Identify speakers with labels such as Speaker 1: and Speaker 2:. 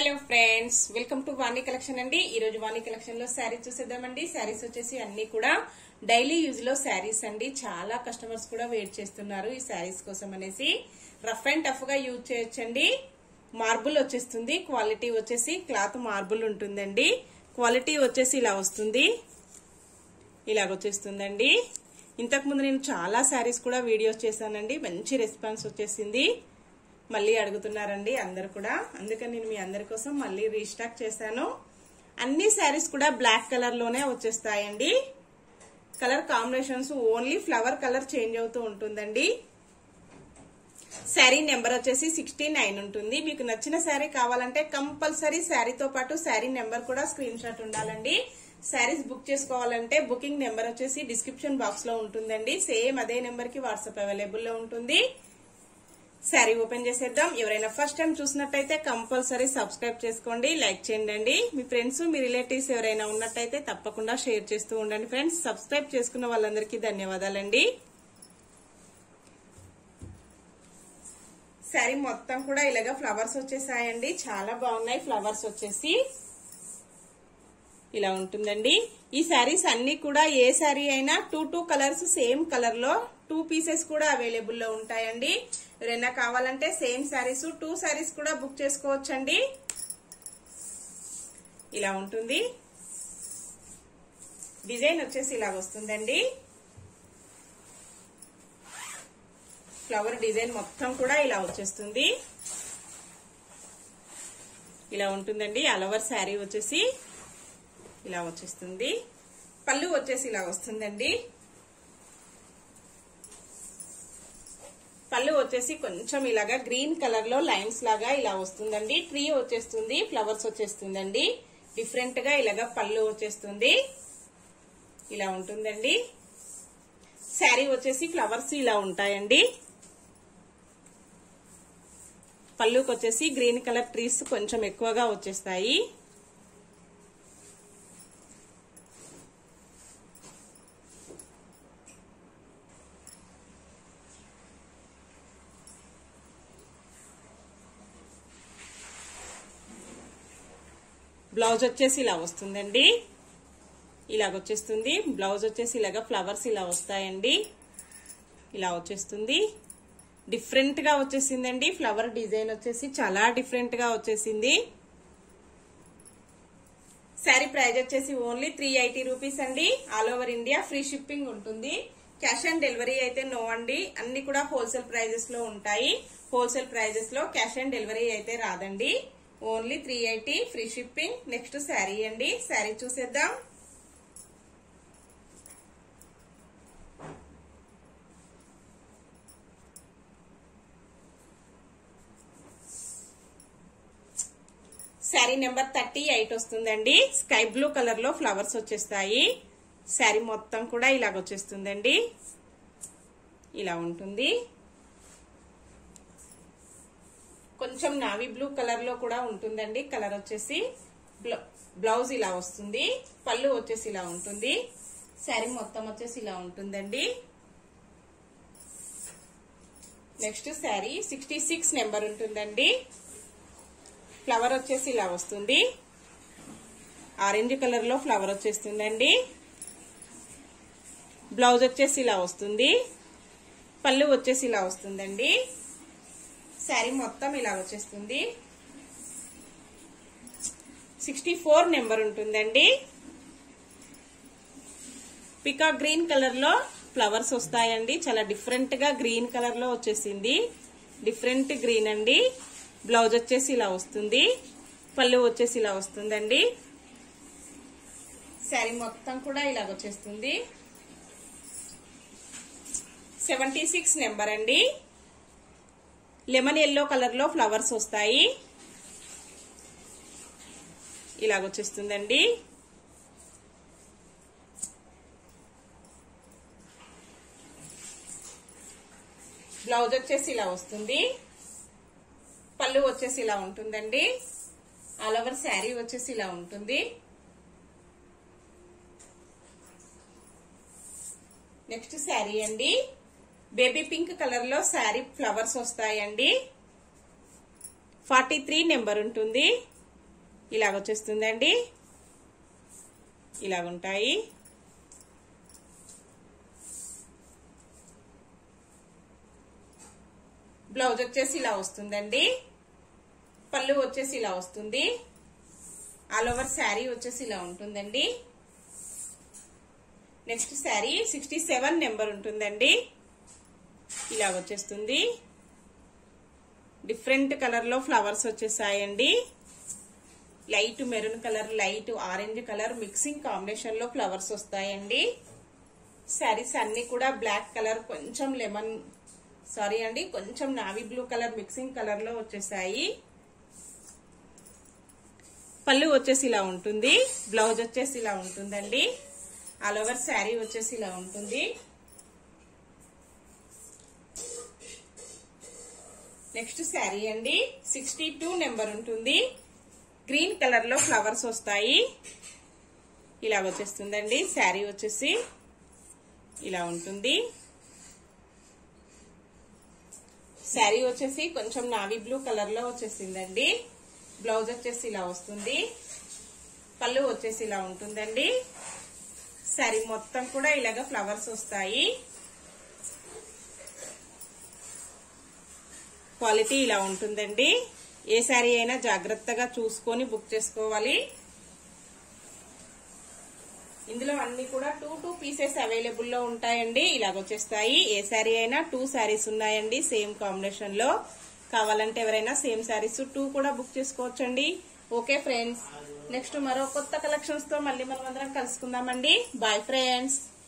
Speaker 1: hello friends welcome to Vani collection అండి ఈ రోజు వాణి కలెక్షన్ లో శారీస్ చూసేద్దామండి శారీస్ వచ్చేసి అన్ని కూడా డైలీ యూజ్ లో శారీస్ అండి చాలా కస్టమర్స్ కూడా వెయిట్ చేస్తున్నారు ఈ శారీస్ కోసం అనేసి రఫ్ అండ్ టఫ్ గా యూజ్ చేయొచ్చండి మార్బుల్ వచ్చేస్తుంది క్వాలిటీ వచ్చేసి క్లాత్ మార్బుల్ ఉంటుందండి క్వాలిటీ వచ్చేసి ఇలా వస్తుంది ఇలాగ వచ్చేస్తుందండి ఇంతకుముందు నేను చాలా శారీస్ కూడా వీడియోస్ చేశానండి మంచి రెస్పాన్స్ వచ్చేసింది మళ్ళీ అడుగుతున్నారండి అందరు కూడా అందుకని నేను మీ అందరి కోసం మళ్ళీ రీస్టాక్ చేశాను అన్ని శారీస్ కూడా బ్లాక్ కలర్ లోనే వచ్చేస్తాయండి colour combinations only flower colour change అవుతూ ఉంటుందండి శారీ నెంబర్ వచ్చేసి సిక్స్టీ నైన్ ఉంటుంది మీకు నచ్చిన శారీ కావాలంటే కంపల్సరీ శారీతో పాటు శారీ నెంబర్ కూడా స్క్రీన్ షాట్ ఉండాలండి శారీస్ బుక్ చేసుకోవాలంటే బుకింగ్ నెంబర్ వచ్చేసి డిస్క్రిప్షన్ బాక్స్ లో ఉంటుందండి సేమ్ అదే నెంబర్ కి వాట్సాప్ అవైలబుల్ లో ఉంటుంది శారీ ఓపెన్ చేసేద్దాం ఎవరైనా ఫస్ట్ టైం చూసినట్టయితే కంపల్సరీ సబ్స్క్రైబ్ చేసుకోండి లైక్ చేయండి మీ ఫ్రెండ్స్ మీ రిలేటివ్స్ ఎవరైనా ఉన్నట్టయితే తప్పకుండా షేర్ చేస్తూ ఉండండి ఫ్రెండ్స్ సబ్స్క్రైబ్ చేసుకున్న వాళ్ళందరికీ ధన్యవాదాలండి శారీ మొత్తం కూడా ఇలాగా ఫ్లవర్స్ వచ్చేసాయండి చాలా బాగున్నాయి ఫ్లవర్స్ వచ్చేసి ఇలా ఉంటుందండి ఈ శారీస్ అన్ని కూడా ఏ శారీ అయినా two two colours same colour లో టూ పీసెస్ కూడా అవైలబుల్ లో ఉంటాయండి ఎవరైనా కావాలంటే సేమ్ శారీస్ టూ శారీస్ కూడా బుక్ చేసుకోవచ్చండి ఇలా ఉంటుంది డిజైన్ వచ్చేసి ఇలా వస్తుందండి ఫ్లవర్ డిజైన్ మొత్తం కూడా ఇలా వచ్చేస్తుంది ఇలా ఉంటుందండి అలవర్ శారీ వచ్చేసి ఇలా వచ్చేస్తుంది పళ్ళు వచ్చేసి ఇలా వస్తుందండి పళ్ళు వచ్చేసి కొంచెం ఇలాగా గ్రీన్ కలర్ లో లైన్స్ లాగా ఇలా వస్తుందండి ట్రీ వచ్చేస్తుంది ఫ్లవర్స్ వచ్చేస్తుందండి డిఫరెంట్ గా ఇలాగా పళ్ళు వచ్చేస్తుంది ఇలా ఉంటుందండి శారీ వచ్చేసి ఫ్లవర్స్ ఇలా ఉంటాయండి పళ్ళుకి వచ్చేసి గ్రీన్ కలర్ ట్రీస్ కొంచెం ఎక్కువగా వచ్చేస్తాయి బ్లౌజ్ వచ్చేసి ఇలా వస్తుందండి ఇలాగ వచ్చేస్తుంది బ్లౌజ్ వచ్చేసి ఇలాగ ఫ్లవర్స్ ఇలా వస్తాయండి ఇలా వచ్చేస్తుంది డిఫరెంట్ గా వచ్చేసిందండి ఫ్లవర్ డిజైన్ వచ్చేసి చాలా డిఫరెంట్ గా వచ్చేసింది శారీ ప్రైస్ వచ్చేసి ఓన్లీ త్రీ ఎయిటీ రూపీస్ అండి all over India free shipping ఉంటుంది క్యాష్ ఆన్ డెలివరీ అయితే నో అండి అన్ని కూడా హోల్సేల్ ప్రైజెస్ లో ఉంటాయి హోల్సేల్ ప్రైజెస్ లో క్యాష్ ఆన్ డెలివరీ అయితే రాదండి only three eighty free shipping next saree అండి శారీ చూసేద్దాం శారీ నెంబర్ థర్టీ ఎయిట్ వస్తుందండి స్కై బ్లూ కలర్ లో ఫ్లవర్స్ వచ్చేస్తాయి శారీ మొత్తం కూడా ఇలాగ వచ్చేస్తుందండి ఇలా ఉంటుంది కొంచెం నావీ బ్లూ కలర్ లో కూడా ఉంటుందండి కలర్ వచ్చేసి బ్లౌజ్ ఇలా వస్తుంది పళ్ళు వచ్చేసి ఇలా ఉంటుంది శారీ మొత్తం వచ్చేసి ఇలా ఉంటుందండి next saree sixty six number ఉంటుందండి ఫ్లవర్ వచ్చేసి ఇలా వస్తుంది ఆరెంజ్ కలర్ లో ఫ్లవర్ వచ్చేస్తుందండి బ్లౌజ్ వచ్చేసి ఇలా వస్తుంది పళ్ళు వచ్చేసి ఇలా వస్తుందండి శారీ మొత్తం ఇలా వచ్చేస్తుంది సిక్స్టీ ఫోర్ నెంబర్ ఉంటుందండి పికా గ్రీన్ కలర్ లో ఫ్లవర్స్ వస్తాయండి చాలా డిఫరెంట్ గా గ్రీన్ కలర్ లో వచ్చేసింది డిఫరెంట్ గ్రీన్ అండి బ్లౌజ్ వచ్చేసి ఇలా వస్తుంది పళ్ళు వచ్చేసి ఇలా వస్తుందండి శారీ మొత్తం కూడా ఇలాగ వచ్చేస్తుంది సెవెంటీ సిక్స్ నెంబర్ అండి లెమన్ ఎల్లో కలర్ లో ఫ్లవర్స్ వస్తాయి ఇలాగ వచ్చేస్తుందండి బ్లౌజ్ వచ్చేసి ఇలా వస్తుంది పళ్ళు వచ్చేసి ఇలా ఉంటుందండి ఆల్ ఓవర్ శారీ వచ్చేసి ఇలా ఉంటుంది నెక్స్ట్ శారీ అండి బేబీ పింక్ కలర్ లో శారీ ఫ్లవర్స్ వస్తాయండి ఫార్టీ త్రీ నెంబర్ ఉంటుంది ఇలాగ వచ్చేస్తుందండి ఇలాగుంటాయి బ్లౌజ్ వచ్చేసి ఇలా వస్తుందండి పళ్ళు వచ్చేసి ఇలా వస్తుంది ఆల్ ఓవర్ శారీ వచ్చేసి ఇలా ఉంటుందండి next saree sixty seven number ఉంటుందండి ఇలా వచ్చేస్తుంది డిఫరెంట్ కలర్ లో ఫ్లవర్స్ వచ్చేసాయండి light maroon colour light orange colour mixing combination లో ఫ్లవర్స్ వస్తాయండి శారీస్ అన్ని కూడా బ్లాక్ కలర్ కొంచెం లెమన్ సారీ అండి కొంచెం navy blue colour mixing colour లో వచ్చేసాయి పళ్ళు వచ్చేసి ఇలా ఉంటుంది బ్లౌజ్ వచ్చేసి ఇలా ఉంటుందండి ఆల్ ఓవర్ శారీ వచ్చేసి ఇలా ఉంటుంది నెక్స్ట్ శారీ అండి సిక్స్టీ టూ నెంబర్ ఉంటుంది గ్రీన్ కలర్ లో ఫ్లవర్స్ వస్తాయి ఇలా వచ్చేస్తుందండి శారీ వచ్చేసి ఇలా ఉంటుంది శారీ వచ్చేసి కొంచెం నావీ బ్లూ కలర్ లో వచ్చేసిందండి బ్లౌజ్ వచ్చేసి ఇలా వస్తుంది పళ్ళు వచ్చేసి ఇలా ఉంటుందండి శారీ మొత్తం కూడా ఇలాగ ఫ్లవర్స్ వస్తాయి క్వాలిటీ ఇలా ఉంటుందండి ఏ శారీ అయినా జాగ్రత్తగా చూసుకొని బుక్ చేసుకోవాలి ఇందులో అన్ని కూడా టూ టూ పీసెస్ అవైలబుల్ లో ఉంటాయండి ఇలాగ వచ్చేస్తాయి ఏ శారీ అయినా టూ శారీస్ ఉన్నాయండి సేమ్ కాంబినేషన్ లో కావాలంటే ఎవరైనా సేమ్ శారీస్ టూ కూడా బుక్ చేసుకోవచ్చండి ఓకే ఫ్రెండ్స్ నెక్స్ట్ మరో కొత్త కలెక్షన్స్ తో మళ్ళీ మనం అందరం కలుసుకుందామండి బాయ్ ఫ్రెండ్స్